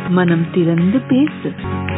மனம் திறந்து பேசு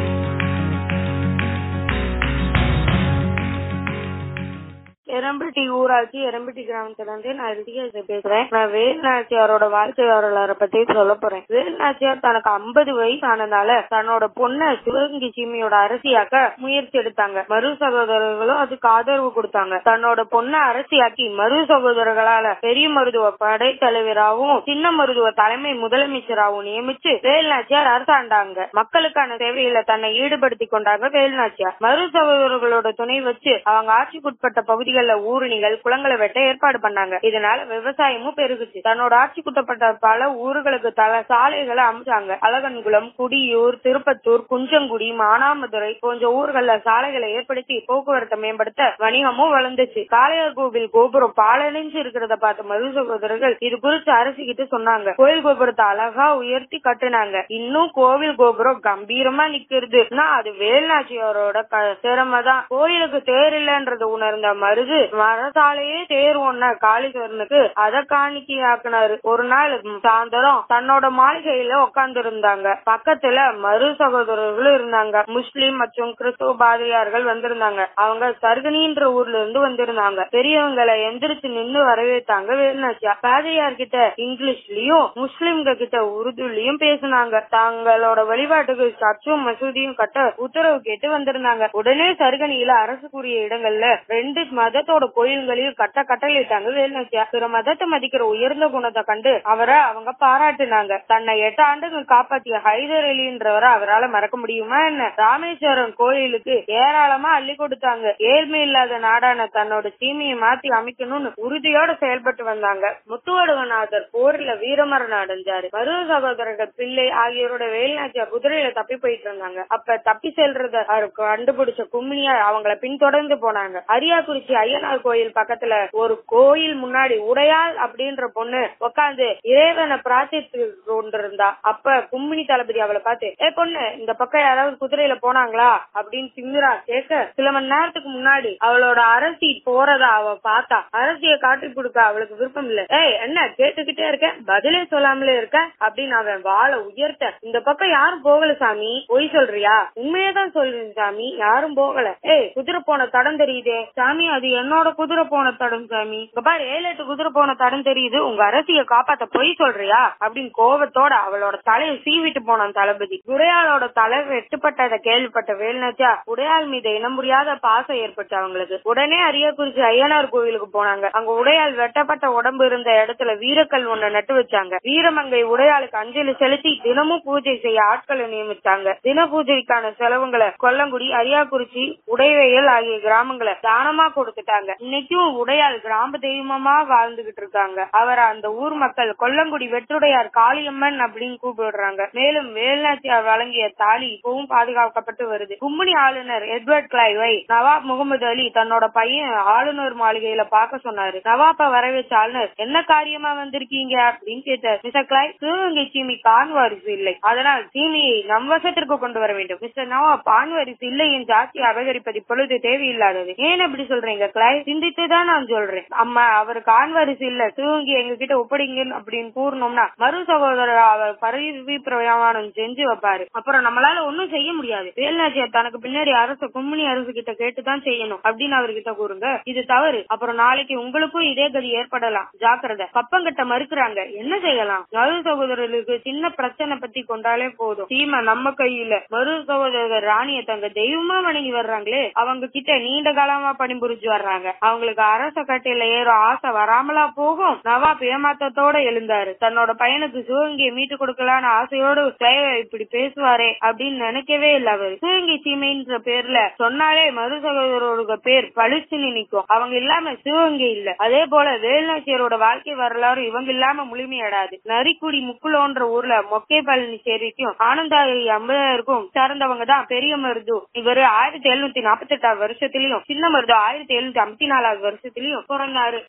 எரம்பட்டி ஊராட்சி எரம்பட்டி கிராமத்துல இருந்து நான் ரிதிகா பேசுறேன் நான் வேலுநாச்சியாரோட வாழ்க்கை வரலாறை பத்தி சொல்ல போறேன் வேலுநாச்சியார் தனக்கு ஐம்பது வயசு ஆனதால தன்னோட பொண்ணை சிவகங்கை சீமையோட அரசியாக்க முயற்சி எடுத்தாங்க மறு சகோதரர்களும் அதுக்கு ஆதரவு கொடுத்தாங்க தன்னோட பொண்ணை அரசியாக்கி மறு சகோதரர்களால பெரிய மருத்துவ படை தலைவராகவும் சின்ன மருத்துவ தலைமை முதலமைச்சராகவும் நியமிச்சு வேலுநாச்சியார் அரசாண்டாங்க மக்களுக்கான சேவையில தன்னை ஈடுபடுத்தி கொண்டாங்க வேலுநாச்சியார் மறு சகோதரர்களோட துணை வச்சு அவங்க ஆட்சிக்குட்பட்ட பகுதிகளில் ஊருணிகள் குளங்களை வெட்ட ஏற்பாடு பண்ணாங்க இதனால விவசாயமும் பெருகுச்சு தன்னோட ஆட்சிக்குட்பட்ட பல ஊர்களுக்கு தல சாலைகளை அமைச்சாங்க அழகன்குளம் குடியூர் திருப்பத்தூர் குஞ்சங்குடி மானாமதுரை போன்ற ஊர்கள்ல சாலைகளை ஏற்படுத்தி போக்குவரத்தை மேம்படுத்த வணிகமும் வளர்ந்துச்சு காளையார் கோவில் கோபுரம் பாலடைஞ்சு இருக்கிறத பார்த்த மது சகோதரர்கள் இது குறித்து அரசுகிட்ட சொன்னாங்க கோயில் கோபுரத்தை அழகா உயர்த்தி கட்டுனாங்க இன்னும் கோவில் கோபுரம் கம்பீரமா நிக்கிறதுனா அது வேல்நாச்சியாரோட திறமை தான் கோயிலுக்கு தேர் இல்லைன்றத உணர்ந்த மருது மரசாலையே தேர் ஒன்ன காளிகரனுக்கு அத காணிக்கையாக்குனாரு ஒரு நாள் சாயந்தரம் தன்னோட மாளிகையில உட்கார்ந்து இருந்தாங்க பக்கத்துல மறு சகோதரர்களும் இருந்தாங்க முஸ்லிம் மற்றும் கிறிஸ்துவ பாதிரியார்கள் வந்திருந்தாங்க அவங்க சர்கனின்ற ஊர்ல இருந்து வந்திருந்தாங்க பெரியவங்களை எந்திரிச்சு நின்னு வரவேற்றாங்க வேலுநாச்சியா பாதிரியார் கிட்ட இங்கிலீஷ்லயும் முஸ்லிம்க கிட்ட உருதுலயும் பேசினாங்க தங்களோட வழிபாட்டுக்கு சர்ச்சும் மசூதியும் கட்ட உத்தரவு கேட்டு வந்திருந்தாங்க உடனே சருகனியில அரசுக்குரிய இடங்கள்ல ரெண்டு மதத்தோட கோயில்களையும் கட்ட கட்டளையிட்டாங்க வேலுநாச்சியா பிற மதத்தை மதிக்கிற உயர்ந்த குணத்தை கண்டு அவரை அவங்க பாராட்டினாங்க தன்னை எட்டு ஆண்டுகள் காப்பாத்திய ஹைதர் அலின்றவரை அவரால் மறக்க முடியுமா என்ன ராமேஸ்வரம் கோயிலுக்கு ஏராளமா அள்ளி கொடுத்தாங்க ஏழ்மை இல்லாத நாடான தன்னோட சீமையை மாத்தி அமைக்கணும்னு உறுதியோட செயல்பட்டு வந்தாங்க முத்துவடுகநாதர் போர்ல வீரமரணம் அடைஞ்சாரு மருவ சகோதரர்கள் பிள்ளை ஆகியோரோட வேலுநாச்சியார் குதிரையில தப்பி போயிட்டு இருந்தாங்க அப்ப தப்பி செல்றத அவர் கண்டுபிடிச்ச கும்மினியா அவங்கள பின்தொடர்ந்து போனாங்க அரியாக்குறிச்சி ஐயனார் கோயில் பக்கத்துல ஒரு கோயில் முன்னாடி உடையாள் அப்படின்ற பொண்ணு உட்காந்து இறைவனை பிரார்த்தித்து கொண்டிருந்தா அப்ப கும்மினி தளபதி அவளை பார்த்து ஏ பொண்ணு இந்த பக்கம் யாராவது குதிரையில போனாங்களா அப்படின்னு திமிரா கேட்க சில மணி நேரத்துக்கு முன்னாடி அவளோட அரசி போறதா அவ பார்த்தா அரசிய காட்டி கொடுக்க அவளுக்கு விருப்பம் இல்ல ஏய் என்ன கேட்டுக்கிட்டே இருக்க பதிலே சொல்லாமலே இருக்க அப்படின்னு அவன் வாழை உயர்த்த இந்த பக்கம் யாரும் போகல சாமி பொய் சொல்றியா உண்மையதான் சொல்றேன் சாமி யாரும் போகல ஏய் குதிரை போன தடம் தெரியுதே சாமி அது என்னோட குதிரை போன தடம் சாமி இங்க பாரு ஏழு எட்டு குதிரை போன தடம் தெரியுது உங்க அரசிய காப்பாத்த பொய் சொல்றியா அப்படின்னு கோபத்தோட அவளோட தலையை சீவிட்டு போனான் தளபதி உடையாளோட தலை வெட்டுப்பட்டதை கேள்விப்பட்ட வேலுநாச்சியா உடையாள் மீது இனம் முடியாத பாசம் ஏற்பட்டு அவங்களுக்கு உடனே அரியக்குறிச்சி ஐயனார் கோவிலுக்கு போனாங்க அங்க உடையாள் வெட்டப்பட்ட உடம்பு இருந்த இடத்துல வீரக்கல் ஒண்ணு நட்டு வச்சாங்க வீரமங்கை உடையாளுக்கு அஞ்சலி செலுத்தி தினமும் பூஜை செய்ய ஆட்களை நியமித்தாங்க தின பூஜைக்கான செலவுங்களை கொல்லங்குடி அரியாக்குறிச்சி உடைவையல் ஆகிய கிராமங்களை தானமா கொடுத்துட்டாங்க இன்னைக்கும் உடையாள் கிராம தெய்வமா வாழ்ந்துகிட்டு இருக்காங்க அவர் அந்த ஊர் மக்கள் கொல்லங்குடி வெற்றுடையார் காளியம்மன் அப்படின்னு கூப்பிடுறாங்க மேலும் வேலுநாச்சியார் வழங்கிய தாலி இப்பவும் பாதுகாக்கப்பட்டு வருது கும்பனி ஆளுநர் எட்வர்ட் கிளைவை நவாப் முகமது அலி தன்னோட பையன் ஆளுநர் மாளிகையில பார்க்க சொன்னாரு நவாப்ப வரவேற்ற ஆளுநர் என்ன காரியமா வந்திருக்கீங்க அப்படின்னு கேட்டார் மிஸ்டர் கிளைவ் சிவகங்கை சீமி கான் வாரிசு இல்லை அதனால் சீமியை நம் வசத்திற்கு கொண்டு வர வேண்டும் மிஸ்டர் நவாப் ஆண் வாரிசு இல்லை என் ஜாஸ்தி அபகரிப்பது இப்பொழுது தேவையில்லாதது ஏன் அப்படி சொல்றீங்க கிளைவ் சிந்தித்து தான் நான் சொல்றேன் அம்மா அவருக்கு ஆண் வாரிசு இல்ல சிவகங்கை எங்க கிட்ட ஒப்படைங்க அப்படின்னு கூறணும்னா மறு சகோதரர் அவர் பதவி பிரயாணம் செஞ்சு வைப்பாரு அப்புறம் நம்மளால ஒண்ணும் செய்ய முடியாது வேலுநாச்சியார் தனக்கு பின்னாடி அரசு கும்மினி அரசு கிட்ட கேட்டுதான் செய்யணும் அப்படின்னு அவர்கிட்ட கூறுங்க இது தவறு அப்புறம் நாளைக்கு உங்களுக்கும் இதே கதி ஏற்படலாம் ஜாக்கிரதை கப்பங்கிட்ட மறுக்கிறாங்க என்ன செய்யலாம் மறு சகோதரர்களுக்கு சின்ன பிரச்சனை பத்தி கொண்டாலே போதும் சீமை நம்ம கையில மறு சகோதரர் ராணிய தங்க தெய்வமா வணங்கி வர்றாங்களே அவங்க கிட்ட நீண்ட காலமா பணிபுரிஞ்சு வர்றாங்க அவங்களுக்கு அரச கட்டையில ஏறும் ஆசை வராமலா போகும் நவாப் ஏமாத்தத்தோட எழுந்தாரு தன்னோட பையனுக்கு சிவகங்கையை மீட்டு கொடுக்கலான்னு ஆசையோடு கிளைவ இப்படி பேசுவாரே அப்படின்னு நினைக்கவே இல்ல அவரு சிவகங்கை சீமைன்ற பேர்ல சொன்னாலே மறு சகோதரோட பேர் பளிச்சுன்னு நிக்கும் அவங்க இல்லாம சிவகங்கை இல்ல அதே போல வேலுநாச்சியரோட வாழ்க்கை வரலாறு இவங்க இல்லாம முழுமையடாது நரிக்குடி முக்குலோன்ற ஊர்ல மொக்கை பழனிச்சேரிக்கும் ஆனந்தாரி அம்பதாயிருக்கும் சார்ந்தவங்க தான் பெரிய மருது இவரு ஆயிரத்தி எழுநூத்தி நாற்பத்தி எட்டாவது வருஷத்துலயும் சின்ன மருது ஆயிரத்தி எழுநூத்தி ஐம்பத்தி நாலாவது வருஷத்துலயும் பிறந்தாரு